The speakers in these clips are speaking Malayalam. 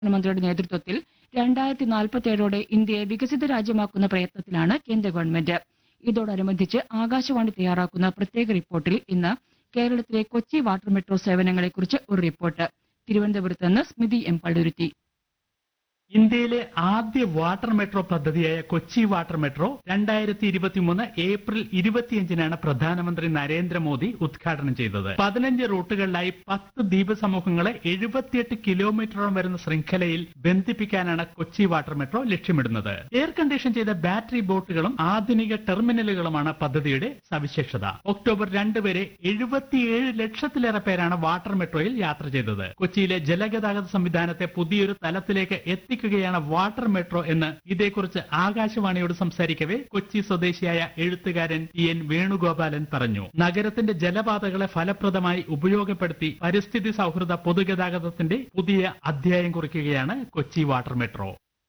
പ്രധാനമന്ത്രിയുടെ നേതൃത്വത്തിൽ രണ്ടായിരത്തി നാൽപ്പത്തിയേഴോടെ ഇന്ത്യയെ വികസിത രാജ്യമാക്കുന്ന പ്രയത്നത്തിലാണ് കേന്ദ്ര ഗവൺമെന്റ് ഇതോടനുബന്ധിച്ച് ആകാശവാണി തയ്യാറാക്കുന്ന പ്രത്യേക റിപ്പോർട്ടിൽ ഇന്ന് കേരളത്തിലെ കൊച്ചി വാട്ടർ മെട്രോ സേവനങ്ങളെക്കുറിച്ച് ഒരു റിപ്പോർട്ട് തിരുവനന്തപുരത്ത് നിന്ന് സ്മിതി എം പള്ളുരുത്തി ഇന്ത്യയിലെ ആദ്യ വാട്ടർ മെട്രോ പദ്ധതിയായ കൊച്ചി വാട്ടർ മെട്രോ രണ്ടായിരത്തി ഇരുപത്തിമൂന്ന് ഏപ്രിൽ ഇരുപത്തിയഞ്ചിനാണ് പ്രധാനമന്ത്രി നരേന്ദ്രമോദി ഉദ്ഘാടനം ചെയ്തത് പതിനഞ്ച് റൂട്ടുകളിലായി പത്ത് ദ്വീപ് സമൂഹങ്ങളെ എഴുപത്തിയെട്ട് കിലോമീറ്ററോളം വരുന്ന ശൃംഖലയിൽ ബന്ധിപ്പിക്കാനാണ് കൊച്ചി വാട്ടർ മെട്രോ ലക്ഷ്യമിടുന്നത് എയർ കണ്ടീഷൻ ചെയ്ത ബാറ്ററി ബോട്ടുകളും ആധുനിക ടെർമിനലുകളുമാണ് പദ്ധതിയുടെ സവിശേഷത ഒക്ടോബർ രണ്ട് വരെ എഴുപത്തിയേഴ് ലക്ഷത്തിലേറെ പേരാണ് വാട്ടർ മെട്രോയിൽ യാത്ര ചെയ്തത് കൊച്ചിയിലെ ജലഗതാഗത സംവിധാനത്തെ പുതിയൊരു തലത്തിലേക്ക് എത്തിക്കുകയാണ് വാട്ടർ മെട്രോ എന്ന് ഇതേക്കുറിച്ച് ആകാശവാണിയോട് സംസാരിക്കവേ കൊച്ചി സ്വദേശിയായ എഴുത്തുകാരൻ ടി എൻ വേണുഗോപാലൻ പറഞ്ഞു നഗരത്തിന്റെ ജലപാതകളെ ഫലപ്രദമായി ഉപയോഗപ്പെടുത്തി പരിസ്ഥിതി സൗഹൃദ പൊതുഗതാഗതത്തിന്റെ പുതിയ അധ്യായം കുറിക്കുകയാണ് Kochi water metro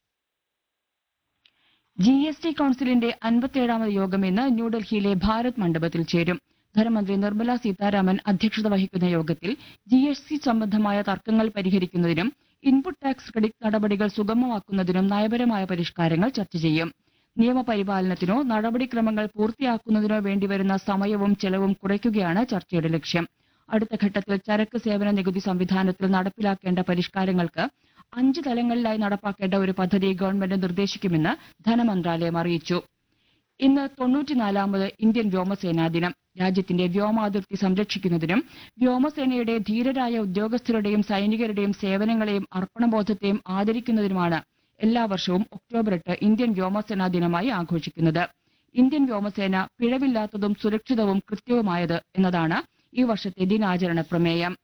G S T കൌൺസിലിന്റെ അൻപത്തിയേഴാമത് യോഗം ഇന്ന് ന്യൂഡൽഹിയിലെ ഭാരത് മണ്ഡപത്തിൽ ചേരും ധനമന്ത്രി നിർമ്മല സീതാരാമൻ അധ്യക്ഷത വഹിക്കുന്ന യോഗത്തിൽ ജി എസ് ടി സംബന്ധമായ തർക്കങ്ങൾ പരിഹരിക്കുന്നതിനും ഇൻപുട്ട് ടാക്സ് ക്രെഡിറ്റ് നടപടികൾ സുഗമമാക്കുന്നതിനും നയപരമായ പരിഷ്കാരങ്ങൾ ചർച്ച ചെയ്യും നിയമപരിപാലനത്തിനോ നടപടിക്രമങ്ങൾ പൂർത്തിയാക്കുന്നതിനോ വേണ്ടിവരുന്ന സമയവും ചെലവും കുറയ്ക്കുകയാണ് ചർച്ചയുടെ ലക്ഷ്യം അടുത്ത ഘട്ടത്തിൽ ചരക്ക് സേവന നികുതി സംവിധാനത്തിൽ നടപ്പിലാക്കേണ്ട പരിഷ്കാരങ്ങൾക്ക് അഞ്ച് തലങ്ങളിലായി നടപ്പാക്കേണ്ട ഒരു പദ്ധതി ഗവൺമെന്റ് നിർദ്ദേശിക്കുമെന്ന് ധനമന്ത്രാലയം അറിയിച്ചു ഇന്ന് തൊണ്ണൂറ്റിനാലാമത് ഇന്ത്യൻ വ്യോമസേനാ ദിനം രാജ്യത്തിന്റെ വ്യോമാതിർത്തി സംരക്ഷിക്കുന്നതിനും വ്യോമസേനയുടെ ധീരരായ ഉദ്യോഗസ്ഥരുടെയും സൈനികരുടെയും സേവനങ്ങളെയും അർപ്പണബോധത്തെയും ആദരിക്കുന്നതിനുമാണ് എല്ലാ വർഷവും ഒക്ടോബർ എട്ട് ഇന്ത്യൻ വ്യോമസേനാ ദിനമായി ആഘോഷിക്കുന്നത് ഇന്ത്യൻ വ്യോമസേന പിഴവില്ലാത്തതും സുരക്ഷിതവും കൃത്യവുമായത് എന്നതാണ് ഈ വർഷത്തെ ദിനാചരണ പ്രമേയം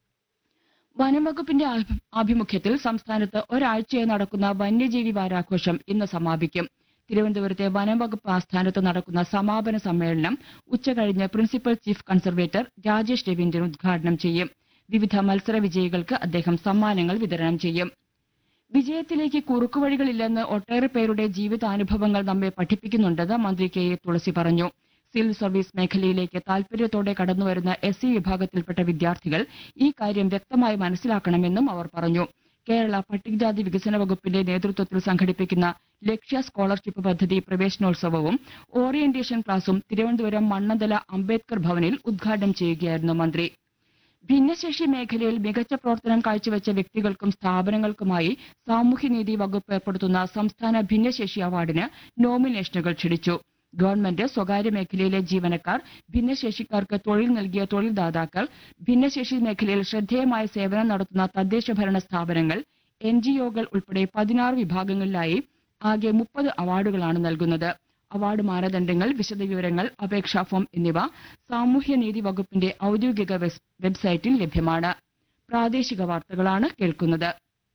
വനംവകുപ്പിന്റെ ആഭി- ആഭിമുഖ്യത്തിൽ സംസ്ഥാനത്ത് ഒരാഴ്ചയായി നടക്കുന്ന വന്യജീവി വാരാഘോഷം ഇന്ന് സമാപിക്കും തിരുവനന്തപുരത്തെ വനംവകുപ്പ് ആസ്ഥാനത്ത് നടക്കുന്ന സമാപന സമ്മേളനം ഉച്ചകഴിഞ്ഞ് principal chief conservator Rajesh Raveendran ഉദ്ഘാടനം ചെയ്യും വിവിധ മത്സര വിജയികൾക്ക് അദ്ദേഹം സമ്മാനങ്ങൾ വിതരണം ചെയ്യും വിജയത്തിലേക്ക് കുറുക്കുവഴികളില്ലെന്ന് ഒട്ടേറെ പേരുടെ ജീവിതാനുഭവങ്ങൾ നമ്മെ പഠിപ്പിക്കുന്നുണ്ടെന്ന് മന്ത്രി കെ എ തുളസി പറഞ്ഞു സിവിൽ സർവീസ് മേഖലയിലേക്ക് താൽപര്യത്തോടെ കടന്നുവരുന്ന എസ് സി വിഭാഗത്തിൽപ്പെട്ട വിദ്യാർത്ഥികൾ ഈ കാര്യം വ്യക്തമായി മനസ്സിലാക്കണമെന്നും അവർ പറഞ്ഞു കേരള പട്ടികജാതി വികസന വകുപ്പിന്റെ നേതൃത്വത്തിൽ സംഘടിപ്പിക്കുന്ന ലക്ഷ്യ സ്കോളർഷിപ്പ് പദ്ധതി പ്രവേശനോത്സവവും ഓറിയന്റേഷൻ ക്ലാസും തിരുവനന്തപുരം മണ്ണന്തല അംബേദ്കർ ഭവനിൽ ഉദ്ഘാടനം ചെയ്യുകയായിരുന്നു മന്ത്രി ഭിന്നശേഷി മേഖലയിൽ മികച്ച പ്രവർത്തനം കാഴ്ചവെച്ച വ്യക്തികൾക്കും സ്ഥാപനങ്ങൾക്കുമായി സാമൂഹ്യനീതി വകുപ്പ് ഏർപ്പെടുത്തുന്ന സംസ്ഥാന ഭിന്നശേഷി അവാർഡിന് നോമിനേഷനുകൾ ക്ഷണിച്ചു ഗവൺമെന്റ് സ്വകാര്യ മേഖലയിലെ ജീവനക്കാർ ഭിന്നശേഷിക്കാർക്ക് തൊഴിൽ നൽകിയ തൊഴിൽദാതാക്കൾ ഭിന്നശേഷി മേഖലയിൽ ശ്രദ്ധേയമായ സേവനം നടത്തുന്ന തദ്ദേശ ഭരണ സ്ഥാപനങ്ങൾ എൻ ജി ഒകൾ ഉൾപ്പെടെ പതിനാറ് വിഭാഗങ്ങളിലായി ആകെ മുപ്പത് അവാർഡുകളാണ് നൽകുന്നത് അവാർഡ് മാനദണ്ഡങ്ങൾ വിശദവിവരങ്ങൾ അപേക്ഷാ ഫോം എന്നിവ സാമൂഹ്യനീതി വകുപ്പിന്റെ ഔദ്യോഗിക വെസ്- വെബ്സൈറ്റിൽ ലഭ്യമാണ് പ്രാദേശിക വാർത്തകളാണ് കേൾക്കുന്നത്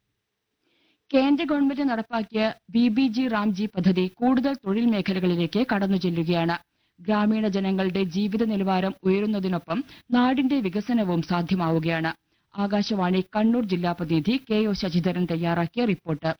കേന്ദ്ര ഗവൺമെന്റ് നടപ്പാക്കിയ ബി ബി ജി റാംജി പദ്ധതി കൂടുതൽ തൊഴിൽ മേഖലകളിലേക്ക് കടന്നു ചെല്ലുകയാണ് ഗ്രാമീണ ജനങ്ങളുടെ ജീവിത നിലവാരം ഉയരുന്നതിനൊപ്പം നാടിന്റെ വികസനവും സാധ്യമാവുകയാണ് ആകാശവാണി കണ്ണൂർ ജില്ലാ പ്രതിനിധി കെ ഒ ശശിധരൻ തയ്യാറാക്കിയ report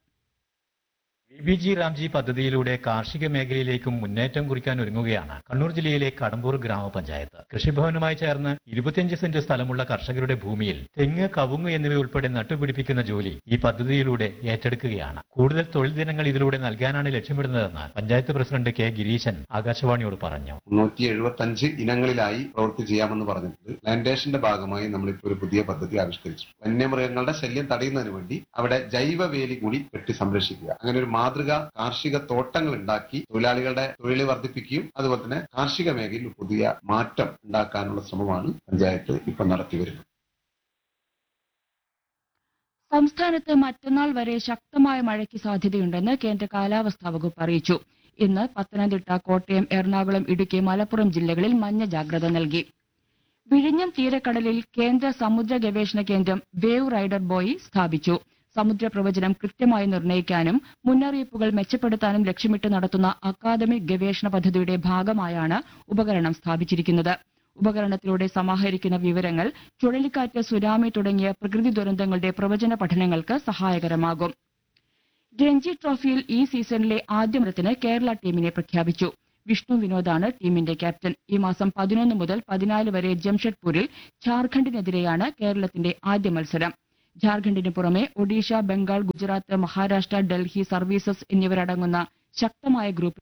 B B G Ramji പദ്ധതിയിലൂടെ കാർഷിക മേഖലയിലേക്കും മുന്നേറ്റം കുറിക്കാൻ ഒരുങ്ങുകയാണ് കണ്ണൂർ ജില്ലയിലെ കടമ്പൂർ ഗ്രാമപഞ്ചായത്ത് കൃഷിഭവനുമായി ചേർന്ന് ഇരുപത്തിയഞ്ച് സെന്റ് സ്ഥലമുള്ള കർഷകരുടെ ഭൂമിയിൽ തെങ്ങ് കവുങ്ങ് എന്നിവ ഉൾപ്പെടെ നട്ടുപിടിപ്പിക്കുന്ന ജോലി ഈ പദ്ധതിയിലൂടെ ഏറ്റെടുക്കുകയാണ് കൂടുതൽ തൊഴിൽ ദിനങ്ങൾ ഇതിലൂടെ നൽകാനാണ് ലക്ഷ്യമിടുന്നതെന്ന് പഞ്ചായത്ത് പ്രസിഡന്റ് കെ ഗിരീശൻ ആകാശവാണിയോട് പറഞ്ഞു മുന്നൂറ്റി എഴുപത്തി അഞ്ച് ഇനങ്ങളിലായി പ്രവൃത്തി ചെയ്യാമെന്ന് പറഞ്ഞിട്ടുണ്ട് പ്ലാന്റേഷന്റെ ഭാഗമായി നമ്മളിപ്പോൾ ഒരു പുതിയ പദ്ധതി ആവിഷ്കരിച്ചു വന്യമൃഗങ്ങളുടെ ശല്യം തടയുന്നതിന് വേണ്ടി അവിടെ ജൈവ വേലി കൂടി വെട്ടി സംരക്ഷിക്കുക അങ്ങനെ ഒരു മാതൃക കാർഷിക തോട്ടങ്ങൾ ഉണ്ടാക്കി തൊഴിലാളികളുടെ തൊഴിൽ വർദ്ധിപ്പിക്കുകയും അതുപോലെ തന്നെ കാർഷിക മേഖലയിൽ ഒരു പുതിയ മാറ്റം ഉണ്ടാക്കാനുള്ള ശ്രമമാണ് പഞ്ചായത്ത് ഇപ്പൊ നടത്തി വരുന്നത് സംസ്ഥാനത്ത് മറ്റന്നാൾ വരെ ശക്തമായ മഴയ്ക്ക് സാധ്യതയുണ്ടെന്ന് കേന്ദ്ര കാലാവസ്ഥാ വകുപ്പ് അറിയിച്ചു ഇന്ന് പത്തനംതിട്ട കോട്ടയം എറണാകുളം ഇടുക്കി മലപ്പുറം ജില്ലകളിൽ മഞ്ഞ ജാഗ്രത നൽകി വിഴിഞ്ഞം തീരക്കടലിൽ കേന്ദ്ര സമുദ്ര ഗവേഷണ കേന്ദ്രം വേവ് റൈഡർ ബോയി സ്ഥാപിച്ചു സമുദ്ര പ്രവചനം കൃത്യമായി നിർണ്ണയിക്കാനും മുന്നറിയിപ്പുകൾ മെച്ചപ്പെടുത്താനും ലക്ഷ്യമിട്ട് നടത്തുന്ന അക്കാദമിക് ഗവേഷണ പദ്ധതിയുടെ ഭാഗമായാണ് ഉപകരണം സ്ഥാപിച്ചിരിക്കുന്നത് ഉപകരണത്തിലൂടെ സമാഹരിക്കുന്ന വിവരങ്ങൾ ചുഴലിക്കാറ്റ് സുനാമി തുടങ്ങിയ പ്രകൃതി ദുരന്തങ്ങളുടെ പ്രവചന പഠനങ്ങൾക്ക് സഹായകരമാകും രഞ്ജി ട്രോഫിയിൽ ഈ സീസണിലെ ആദ്യ മത്സരത്തിന് കേരള ടീമിനെ പ്രഖ്യാപിച്ചു വിഷ്ണു വിനോദാണ് ടീമിന്റെ ക്യാപ്റ്റൻ ഈ മാസം പതിനൊന്ന് മുതൽ പതിനാല് വരെ ജംഷഡ്പൂരിൽ ഝാർഖണ്ഡിനെതിരെയാണ് കേരളത്തിന്റെ ആദ്യ മത്സരം ജാർഖണ്ഡിന് പുറമെ ഒഡീഷ ബംഗാൾ ഗുജറാത്ത് മഹാരാഷ്ട്ര ഡൽഹി സർവീസസ് എന്നിവരടങ്ങുന്ന ശക്തമായ ഗ്രൂപ്പ്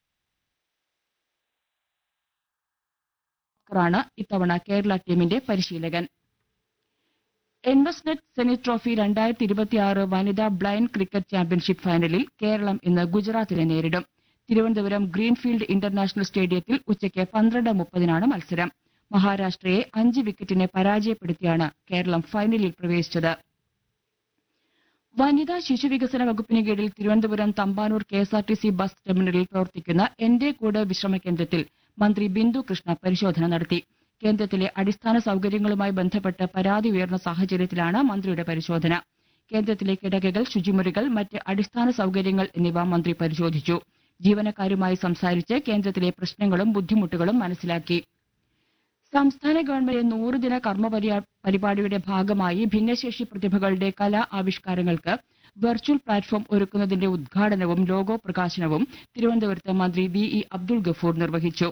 ാണ് ഇത്തവണ കേരള ടീമിന്റെ പരിശീലകൻ എൻവസ്നെറ്റ് സെനി ട്രോഫി രണ്ടായിരത്തി ഇരുപത്തിയാറ് വനിതാ ബ്ലൈൻഡ് ക്രിക്കറ്റ് ചാമ്പ്യൻഷിപ്പ് ഫൈനലിൽ കേരളം ഇന്ന് ഗുജറാത്തിനെ നേരിടും തിരുവനന്തപുരം ഗ്രീൻഫീൽഡ് ഇന്റർനാഷണൽ സ്റ്റേഡിയത്തിൽ ഉച്ചയ്ക്ക് പന്ത്രണ്ട് മുപ്പതിനാണ് മത്സരം മഹാരാഷ്ട്രയെ അഞ്ച് വിക്കറ്റിന് പരാജയപ്പെടുത്തിയാണ് കേരളം ഫൈനലിൽ പ്രവേശിച്ചത് വനിതാ ശിശുവികസന വകുപ്പിന് കീഴിൽ Thiruvananthapuram Thampanoor K S R T C bus ടെർമിനലിൽ പ്രവർത്തിക്കുന്ന എന്റെ കൂട് വിശ്രമ കേന്ദ്രത്തിൽ മന്ത്രി ബിന്ദു കൃഷ്ണ പരിശോധന നടത്തി കേന്ദ്രത്തിലെ അടിസ്ഥാന സൌകര്യങ്ങളുമായി ബന്ധപ്പെട്ട് പരാതി ഉയർന്ന സാഹചര്യത്തിലാണ് മന്ത്രിയുടെ പരിശോധന കേന്ദ്രത്തിലെ കിടകകൾ ശുചിമുറികൾ മറ്റ് അടിസ്ഥാന സൌകര്യങ്ങൾ എന്നിവ മന്ത്രി പരിശോധിച്ചു ജീവനക്കാരുമായി സംസാരിച്ച് കേന്ദ്രത്തിലെ പ്രശ്നങ്ങളും ബുദ്ധിമുട്ടുകളും മനസ്സിലാക്കി സംസ്ഥാന ഗവൺമെന്റ് നൂറുദിന കർമ്മ പരിയാ- പരിപാടിയുടെ ഭാഗമായി ഭിന്നശേഷി പ്രതിഭകളുടെ കലാ ആവിഷ്കാരങ്ങൾക്ക് വെർച്വൽ പ്ലാറ്റ്ഫോം ഒരുക്കുന്നതിന്റെ ഉദ്ഘാടനവും ലോഗോ പ്രകാശനവും തിരുവനന്തപുരത്ത് മന്ത്രി വി ഇ അബ്ദുൾ ഗഫൂർ നിർവഹിച്ചു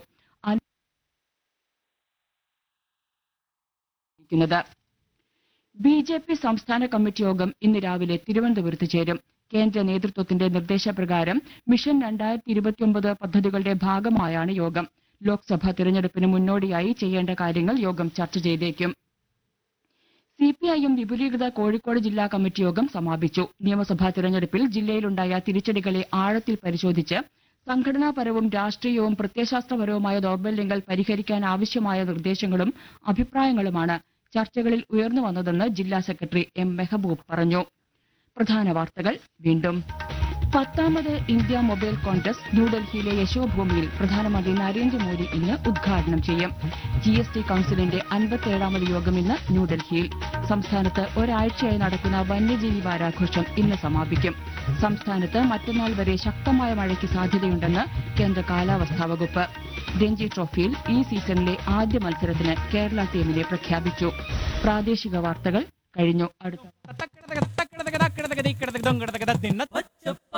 ക്കുന്നത് ബി ജെ പി സംസ്ഥാന കമ്മിറ്റി യോഗം ഇന്ന് രാവിലെ തിരുവനന്തപുരത്ത് ചേരും കേന്ദ്ര നേതൃത്വത്തിന്റെ നിർദ്ദേശപ്രകാരം മിഷൻ രണ്ടായിരത്തി ഇരുപത്തിയൊമ്പത് പദ്ധതികളുടെ ഭാഗമായാണ് യോഗം ലോക്സഭാ തിരഞ്ഞെടുപ്പിന് മുന്നോടിയായി ചെയ്യേണ്ട കാര്യങ്ങൾ യോഗം ചർച്ച ചെയ്തേക്കും സിപിഐഎം വിപുലീകൃത കോഴിക്കോട് ജില്ലാ കമ്മിറ്റി യോഗം സമാപിച്ചു നിയമസഭാ തിരഞ്ഞെടുപ്പിൽ ജില്ലയിലുണ്ടായ തിരിച്ചടികളെ ആഴത്തിൽ പരിശോധിച്ച് സംഘടനാപരവും രാഷ്ട്രീയവും പ്രത്യയശാസ്ത്രപരവുമായ ദൌർബല്യങ്ങൾ പരിഹരിക്കാൻ ആവശ്യമായ നിർദ്ദേശങ്ങളും അഭിപ്രായങ്ങളുമാണ് ചർച്ചകളിൽ ഉയർന്നു വന്നതെന്ന് ജില്ലാ സെക്രട്ടറി എം മെഹബൂബ് പറഞ്ഞു പ്രധാന വാർത്തകൾ വീണ്ടും പത്താമത് ഇന്ത്യ മൊബൈൽ കോൺഗ്രസ് ന്യൂഡൽഹിയിലെ യശോഭൂമിയിൽ പ്രധാനമന്ത്രി നരേന്ദ്രമോദി ഇന്ന് ഉദ്ഘാടനം ചെയ്യും ജി എസ് ടി കൌൺസിലിന്റെ അൻപത്തിയേഴാമത് യോഗം ഇന്ന് ന്യൂഡൽഹിയിൽ സംസ്ഥാനത്ത് ഒരാഴ്ചയായി നടക്കുന്ന വന്യജീവി വാരാഘോഷം ഇന്ന് സമാപിക്കും സംസ്ഥാനത്ത് മറ്റന്നാൾ വരെ ശക്തമായ മഴയ്ക്ക് സാധ്യതയുണ്ടെന്ന് കേന്ദ്ര കാലാവസ്ഥാ വകുപ്പ് രഞ്ജി ട്രോഫിയിൽ ഈ സീസണിലെ ആദ്യ മത്സരത്തിന് കേരള ടീമിനെ പ്രഖ്യാപിച്ചു പ്രാദേശിക വാർത്തകൾ കഴിഞ്ഞു അടുത്ത തക്കടതക തക്കടതക തക്കടതക ദിക്കടതക ദൊങ്കടതക ദിന്ന